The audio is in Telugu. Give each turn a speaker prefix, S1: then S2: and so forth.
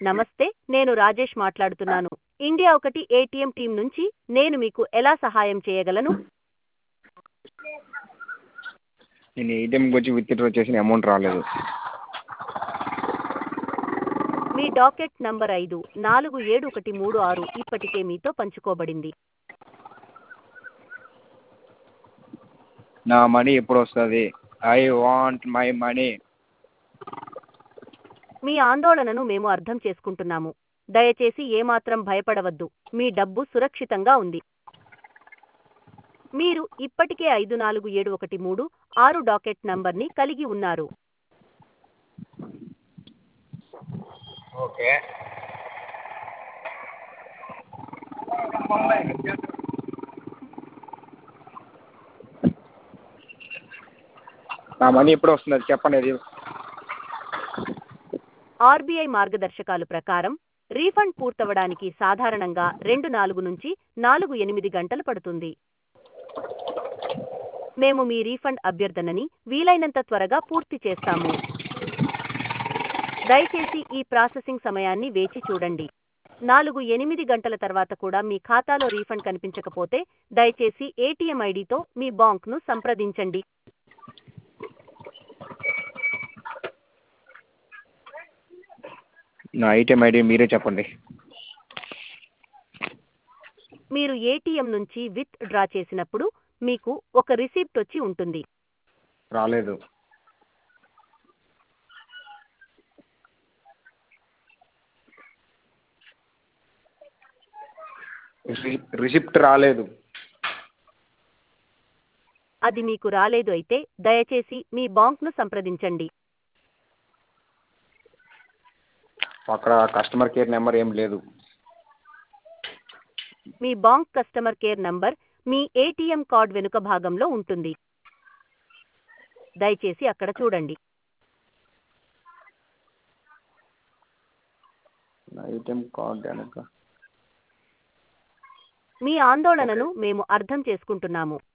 S1: నమస్తే నేను రాజేష్ మాట్లాడుతున్నాను ఇండియా ఒకటి ఏటీఎం టీం నుంచి నేను మీకు ఎలా సహాయం చేయగలను
S2: నేను ఏటీఎంకి వచ్చి విత్డ్రా చేసిన అమౌంట్ రాలేదు
S1: మీ డాకెట్ నంబర్ ఐదు నాలుగు ఏడు ఒకటి మూడు ఆరు ఇప్పటికే మీతో పంచుకోబడింది
S2: నా మనీ ఎప్పుడు వస్తుంది ఐ వాంట్ మై మనీ
S1: మీ ఆందోళనను మేము అర్థం చేసుకుంటున్నాము దయచేసి ఏమాత్రం భయపడవద్దు మీ డబ్బు సురక్షితంగా ఉంది మీరు ఇప్పటికే ఐదు నాలుగు ఏడు ఒకటి మూడు ఆరు డాకెట్ నంబర్ని కలిగి ఉన్నారు
S2: ఓకే నా మనీ ఎప్పుడు వస్తుంది అది చెప్పండి అది
S1: ఆర్బీఐ మార్గదర్శకాలు ప్రకారం రీఫండ్ పూర్తవడానికి సాధారణంగా రెండు నాలుగు నుంచి నాలుగు ఎనిమిది గంటలు పడుతుంది మేము మీ రీఫండ్ అభ్యర్థనని వీలైనంత త్వరగా పూర్తి చేస్తాము దయచేసి ఈ ప్రాసెసింగ్ సమయాన్ని వేచి చూడండి నాలుగు ఎనిమిది గంటల తర్వాత కూడా మీ ఖాతాలో రీఫండ్ కనిపించకపోతే దయచేసి ఏటీఎం ఐడితో మీ బాంక్ను సంప్రదించండి
S2: నా ఐటీఎం ఐడి మీరే చెప్పండి
S1: మీరు ఏటీఎం నుంచి విత్ డ్రా చేసినప్పుడు మీకు ఒక రిసిప్ట్ వచ్చి ఉంటుంది
S2: రాలేదు రిసి- రిసిప్ట్ రాలేదు
S1: అది మీకు రాలేదు అయితే దయచేసి మీ బాంక్ను సంప్రదించండి
S2: అక్కడ కస్టమర్ కేర్ నెంబర్ ఏం లేదు
S1: మీ బాంక్ కస్టమర్ కేర్ నంబర్ మీ ఏటీఎం కార్డ్ వెనుక భాగంలో ఉంటుంది దయచేసి అక్కడ చూడండి
S2: నా ఏటీఎం కార్డ్ వెనక
S1: మీ ఆందోళనను మేము అర్థం చేసుకుంటున్నాము